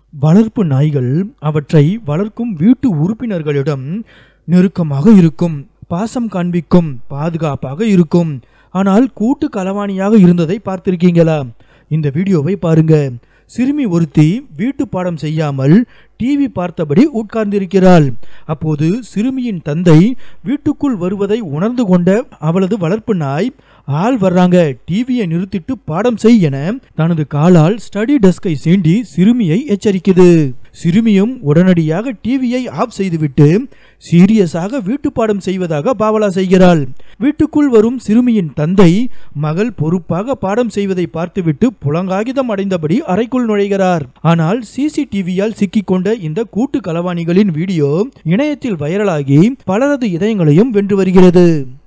வளர்ப்பு நாய்கள் அவற்றை வளர்க்கும் வீட்டு உறுப்பினர்களிடம் நெருக்கமாக இருக்கும் பாசம் காண்பிக்கும் பாதுகாப்பாக இருக்கும் ஆனால் கூட்டு களவாணியாக இருந்ததை பார்த்திருக்கீங்களா இந்த வீடியோவை பாருங்க சிறுமி ஒருத்தி வீட்டு பாடம் செய்யாமல் டிவி பார்த்தபடி உட்கார்ந்திருக்கிறாள் அப்போது சிறுமியின் தந்தை வீட்டுக்குள் வருவதை உணர்ந்து கொண்ட அவளது வளர்ப்பு நாய் ஆள் வர்றாங்க டிவியை நிறுத்திட்டு பாடம் செய் என தனது காலால் ஸ்டடி டெஸ்கை சீண்டி சிறுமியை எச்சரிக்குது சிறுமியும் உடனடியாக டிவியை ஆஃப் செய்துவிட்டு சீரியஸாக வீட்டு பாடம் செய்வதாக பாவலா செய்கிறாள் வீட்டுக்குள் வரும் சிறுமியின் தந்தை மகள் பொறுப்பாக பாடம் செய்வதை பார்த்துவிட்டு புலங்காகிதம் அடைந்தபடி அறைக்குள் நுழைகிறார் ஆனால் சிசிடிவியால் சிக்கிக்கொண்ட இந்த கூட்டு களவாணிகளின் வீடியோ இணையத்தில் வைரலாகி பலரது இதயங்களையும் வென்று வருகிறது